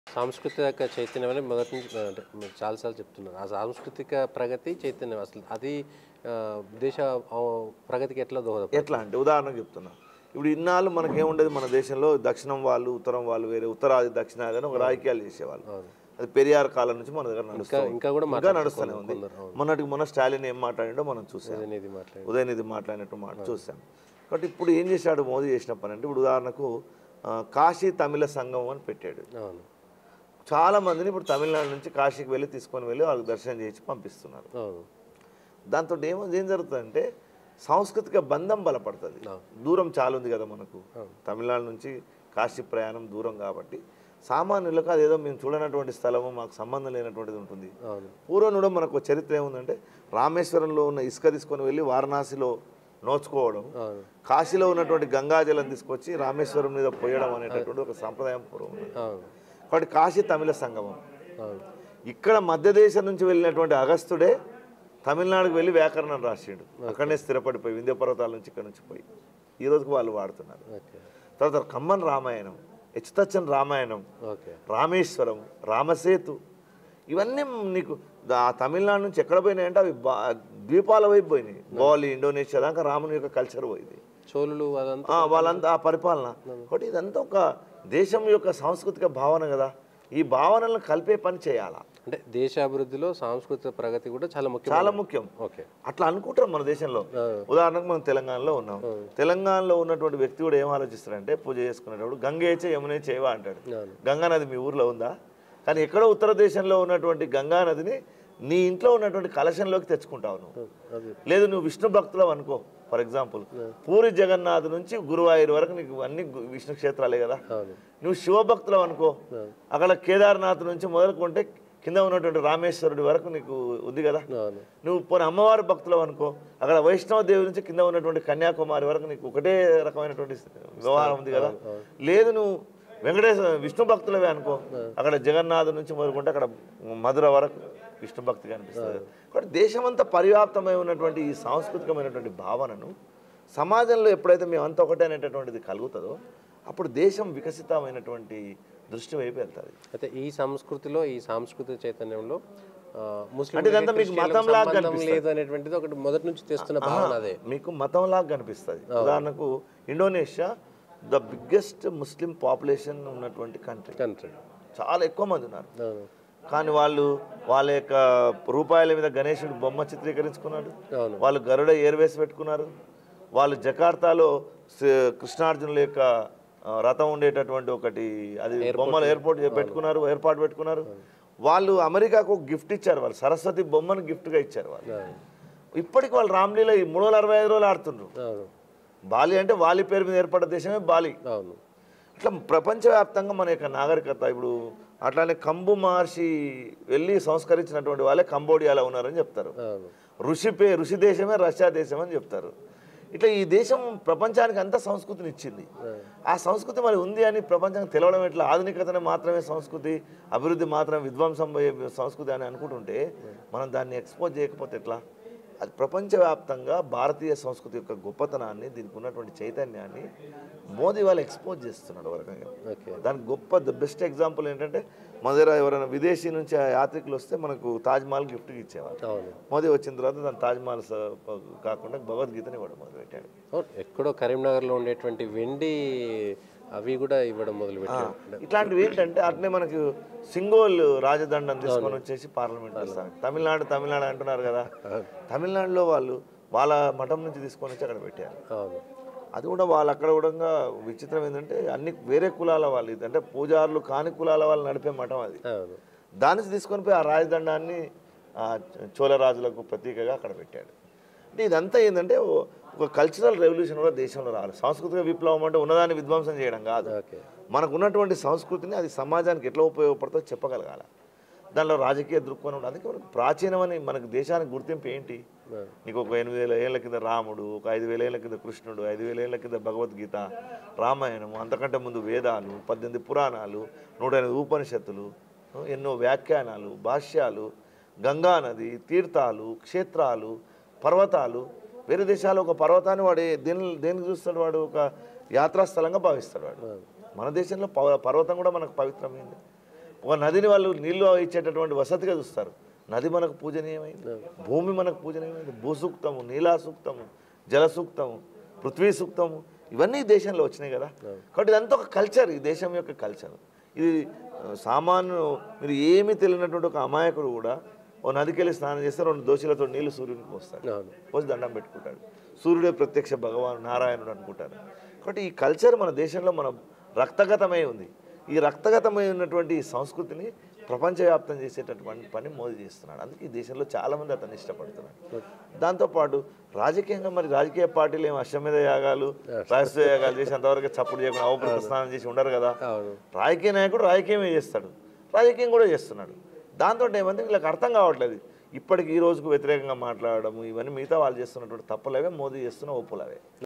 సాంస్కృతిక చైతన్యం అనేది మొదటి నుంచి అంటే మీరు చాలాసార్లు చెప్తున్నారు ఆ సాంస్కృతిక ప్రగతి చైతన్యం అసలు అది ఆ, దేశ ఆ, ప్రగతికి ఎట్లా దోహదపడుతుంది ఎట్లా అంటే ఉదాహరణకు చెప్తున్నా ఇప్పుడు ఇన్నాళ్ళు మనకేముండేది మన దేశంలో దక్షిణం వాళ్ళు ఉత్తరం వాళ్ళు వేరే ఉత్తరాది దక్షిణాది అని ఒక రాజకీయాలు చేసేవాళ్ళు అది పెరియార్ కాలం నుంచి మన దగ్గర నడుస్తుంది ఇంకా కూడా ఇంకా నడుస్తూనే ఉంది మొన్నటికి మొన్న స్టాలిన్ ఏం మాట్లాడిండో మనం చూసాం అనేది మాట్లాడి ఉదయనిధి మాట్లాడినట్టు మాట చూసాం కాబట్టి ఇప్పుడు ఏం చేశాడు మోదీ చేసిన పని అంటే ఇప్పుడు ఉదాహరణకు ఆ, కాశీ తమిళ సంఘం అని పెట్టాడు అవును చాలా మందిని ఇప్పుడు తమిళనాడు నుంచి కాశీకి వెళ్ళి తీసుకొని వెళ్ళి వాళ్ళకి దర్శనం చేసి పంపిస్తున్నారు అవును దాంతో ఏమో ఏం జరుగుతుందంటే సాంస్కృతిక బంధం బలపడుతుంది దూరం చాలా ఉంది కదా మనకు తమిళనాడు నుంచి కాశీ ప్రయాణం దూరం కాబట్టి సామాన్యులకు అదేదో మేము చూడనటువంటి స్థలము మాకు సంబంధం లేనటువంటిది ఉంటుంది అవును పూర్వం కూడా మనకు ఒక చరిత్ర ఏముందంటే రామేశ్వరంలో ఉన్న ఇసుక తీసుకొని వెళ్ళి వారణాసిలో నోచుకోవడం అవును కాశీలో ఉన్నటువంటి గంగాజలం తీసుకొచ్చి రామేశ్వరం మీద పోయడం అనేటటువంటి ఒక సాంప్రదాయం పూర్వం ఉంది అవును కాబట్టి కాశీ తమిళ సంగమం అవును ఇక్కడ మధ్యదేశం నుంచి వెళ్ళినటువంటి అగస్త్యుడే తమిళనాడుకు వెళ్ళి వ్యాకరణం రాసిండు అక్కడనే స్థిరపడిపోయి వింధ్య పర్వతాల నుంచి ఇక్కడ నుంచి పోయి ఈ రోజుకు వాళ్ళు వాడుతున్నారు ఓకే తర్వాత కమ్మన్ రామాయణం హెచ్తచ్చన్ రామాయణం ఓకే రామేశ్వరం రామసేతు ఇవన్నీ నీకు దా- ఆ తమిళనాడు నుంచి ఎక్కడ పోయినాయంటే అవి బా- ద్వీపాల వైపు పోయినాయి బాలి ఇండోనేషియా దాకా రాముని యొక్క కల్చర్ పోయింది చోళులు అదంతా ఆ, వాళ్ళంతా ఆ పరిపాలన కాబట్టి ఇదంతా ఒక దేశం యొక్క సాంస్కృతిక భావన కదా ఈ భావనలను కలిపే పని చేయాలా అంటే దేశ అభివృద్ధిలో సాంస్కృతిక ప్రగతి కూడా చాలా ముఖ్యం చాలా ముఖ్యం ఓకే అట్లా అనుకుంటాం మన దేశంలో ఉదాహరణకు మనం తెలంగాణలో ఉన్నాం తెలంగాణలో ఉన్నటువంటి వ్యక్తి కూడా ఏం ఆలోచిస్తాడంటే పూజ చేసుకునేటప్పుడు గంగేచే యమునే చేయవా అంటాడు అవును. గంగా నది మీ ఊర్లో ఉందా కానీ ఎక్కడో ఉత్తర దేశంలో ఉన్నటువంటి గంగా నదిని నీ ఇంట్లో ఉన్నటువంటి కలశంలోకి తెచ్చుకుంటావు నువ్వు అది లేదు నువ్వు విష్ణు భక్తులు అనుకో ఫర్ ఎగ్జాంపుల్ పూరి జగన్నాథ్ నుంచి గురువాయూర్ వరకు నీకు అన్ని గు- విష్ణు క్షేత్రాలే కదా అవును నువ్వు శివభక్తులు అనుకో అక్కడ కేదార్నాథ్ నుంచి మొదలుకుంటే కింద ఉన్నటువంటి రామేశ్వరుడి వరకు నీకు ఉంది కదా అవును నువ్వు పోనీ అమ్మవారి భక్తులు అనుకో అక్కడ వైష్ణవ దేవి నుంచి కింద ఉన్నటువంటి కన్యాకుమారి వరకు నీకు ఒకటే రకమైనటువంటి వ్యవహారం ఉంది కదా లేదు నువ్వు వెంకటేశ్వర విష్ణు భక్తులవే అనుకో అక్కడ జగన్నాథ్ నుంచి మొదలుకుంటే అక్కడ మధుర వరకు విష్ణు భక్తి కనిపిస్తుంది కాబట్టి దేశమంతా పరివ్యాప్తమై ఉన్నటువంటి ఈ సాంస్కృతికమైనటువంటి భావనను సమాజంలో ఎప్పుడైతే మేము అంతా ఒకటే అనేటటువంటిది కలుగుతుందో అప్పుడు దేశం వికసితమైనటువంటి దృష్టి వైపు వెళ్తుంది అయితే ఈ సంస్కృతిలో ఈ సాంస్కృతిక చైతన్యంలో ఆ, ముస్లిం అంటే ఇదంతా మీకు మతంలాగా సంబంధం లేదు అనేటువంటిది ఒకటి మొదటి నుంచి తెస్తున్న భావన అదే మీకు మతంలాగా కనిపిస్తుంది ఉదాహరణకు Indonesia the biggest Muslim population ఉన్నటువంటి కంట్రీ కంట్రీ చాలా ఎక్కువ మంది ఉన్నారు అవును కానీ వాళ్ళు వాళ్ళ యొక్క రూపాయల మీద గణేశుడి బొమ్మ చిత్రీకరించుకున్నాడు అవును వాళ్ళు గరుడ ఎయిర్వేస్ పెట్టుకున్నారు వాళ్ళు జకార్తాలో స- కృష్ణార్జునుల యొక్క ఆ, రథం ఉండేటటువంటి ఒకటి అది బొమ్మలు ఎయిర్పోర్ట్ పెట్టుకున్నారు ఏర్పాటు పెట్టుకున్నారు వాళ్ళు అమెరికాకు ఒక గిఫ్ట్ ఇచ్చారు వాళ్ళు సరస్వతి బొమ్మను గిఫ్ట్గా ఇచ్చారు వాళ్ళు అవును ఇప్పటికి వాళ్ళు రామ్లీల ఈ మూడు వందల అరవై ఐదు రోజులు ఆడుతుండ్రు అవును బాలి అంటే వాలి పేరు మీద ఏర్పడ్డ దేశమే బాలి అవును ఇట్లా ప్రపంచవ్యాప్తంగా మన యొక్క నాగరికత ఇప్పుడు అట్లానే కంబు మహర్షి వెళ్ళి సంస్కరించినటువంటి వాళ్ళే కంబోడియాలో ఉన్నారని చెప్తారు అవును ఋషి పే ఋషి దేశమే రష్యా దేశం అని చెప్తారు ఇట్లా ఈ దేశం ప్రపంచానికి అంత సంస్కృతిని ఇచ్చింది ఆ సంస్కృతి మరి ఉంది అని ప్రపంచానికి తెలవడం ఎట్లా ఆధునికతనే మాత్రమే సంస్కృతి అభివృద్ధి మాత్రమే విధ్వంసం పోయే సంస్కృతి అని అనుకుంటుంటే మనం దాన్ని ఎక్స్పోజ్ చేయకపోతే ఎట్లా అది ప్రపంచవ్యాప్తంగా భారతీయ సంస్కృతి యొక్క గొప్పతనాన్ని దీనికి ఉన్నటువంటి చైతన్యాన్ని మోదీ వాళ్ళు ఎక్స్పోజ్ చేస్తున్నాడు ఒక రకంగా ఓకే దానికి గొప్ప ద బెస్ట్ ఎగ్జాంపుల్ ఏంటంటే మన దగ్గర ఎవరైనా విదేశీ నుంచి ఆ యాత్రికులు వస్తే మనకు తాజ్మహల్ గిఫ్ట్గా ఇచ్చేవారు అవును మోదీ వచ్చిన తర్వాత దాని తాజ్మహల్ స- కాకుండా భగవద్గీతని ఇవ్వడం మొదలుపెట్టాడు అవును ఎక్కడో కరీంనగర్లో ఉండేటువంటి వెండి అవి కూడా ఇవ్వడం మొదలు పెట్టారు ఇట్లాంటివి ఏంటంటే అట్నే మనకు సింగోల్ రాజదండం తీసుకొని వచ్చేసి పార్లమెంట్ వస్తారు తమిళనాడు తమిళనాడు అంటున్నారు కదా తమిళనాడులో వాళ్ళు వాళ్ళ మఠం నుంచి తీసుకొని వచ్చి అక్కడ పెట్టారు అవును అది కూడా వాళ్ళు అక్కడ కూడా విచిత్రం ఏంటంటే అన్ని వేరే కులాల వాళ్ళు ఇది అంటే పూజారులు కాని కులాల వాళ్ళు నడిపే మఠం అది అవును దాని నుంచి తీసుకొని పోయి ఆ రాజదండాన్ని ఆ చోళరాజులకు ప్రతీకగా అక్కడ పెట్టాడు అంటే ఇదంతా ఏంటంటే ఓ- ఒక కల్చరల్ రెవల్యూషన్ కూడా దేశంలో రావాలి సాంస్కృతిక విప్లవం అంటే ఉన్నదాన్ని విధ్వంసం చేయడం కాదు ఓకే మనకు ఉన్నటువంటి సంస్కృతిని అది సమాజానికి ఎట్లా ఉపయోగపడుతుందో చెప్పగలగాలి దానిలో రాజకీయ దృక్కోణం ఉంటుంది అందుకే మనకు ప్రాచీనమని మనకు దేశానికి గుర్తింపు ఏంటి నీకు ఒక ఎనిమిది వేల ఏళ్ళ కింద రాముడు ఒక ఐదు వేల ఏళ్ళ కింద కృష్ణుడు ఐదు వేల ఏళ్ళ కింద భగవద్గీత రామాయణం అంతకంటే ముందు వేదాలు పద్దెనిమిది పురాణాలు నూట ఎనిమిది ఉపనిషత్తులు ఎన్నో వ్యాఖ్యానాలు భాష్యాలు గంగా నది తీర్థాలు క్షేత్రాలు పర్వతాలు వేరే దేశాలు ఒక పర్వతాన్ని వాడు ఏ- దేని దేనికి చూస్తాడు వాడు ఒక యాత్రాస్థలంగా భావిస్తాడు వాడు మన దేశంలో పవ- పర్వతం కూడా మనకు పవిత్రమైంది ఒక నదిని వాళ్ళు నీళ్లు ఇచ్చేటటువంటి వసతిగా చూస్తారు నది మనకు పూజనీయమైంది భూమి మనకు పూజనీయమైంది భూసూక్తము నీలా సూక్తము జల సూక్తము పృథ్వీ సూక్తము ఇవన్నీ ఈ దేశంలో వచ్చినాయి కదా కాబట్టి ఇదంతా ఒక కల్చర్ ఈ దేశం యొక్క కల్చర్ ఇది ఆ, సామాన్య మీరు ఏమీ తెలియనటువంటి ఒక అమాయకుడు కూడా ఓ నదికి వెళ్ళి స్నానం చేస్తే రెండు దోశలతో నీళ్లు సూర్యునికి పోస్తాడు అవును పోసి దండం పెట్టుకుంటాడు సూర్యుడే ప్రత్యక్ష భగవాన్ నారాయణుడు అనుకుంటారు కాబట్టి ఈ కల్చర్ మన దేశంలో మన రక్తగతమై ఉంది ఈ రక్తగతమై ఉన్నటువంటి ఈ సంస్కృతిని ప్రపంచవ్యాప్తం చేసేటటువంటి పని మోదీ చేస్తున్నాడు అందుకే ఈ దేశంలో చాలామంది అతన్ని ఇష్టపడుతున్నారు దాంతోపాటు రాజకీయంగా మరి రాజకీయ పార్టీలు ఏం అశ్వమేధ యాగాలు రాజకీయ యాగాలు చేసి అంతవరకు చప్పుడు చేయకుండా అవపృత స్నానం చేసి ఉండరు కదా అవును రాజకీయ నాయకుడు రాజకీయమే చేస్తాడు రాజకీయం కూడా చేస్తున్నాడు దాంతో ఏమంటే వీళ్ళకి అర్థం కావట్లేదు ఇప్పటికి ఈ రోజుకు వ్యతిరేకంగా మాట్లాడడం ఇవన్నీ మిగతా వాళ్ళు చేస్తున్నటువంటి తప్పులవే మోదీ చేస్తున్న ఒప్పులవే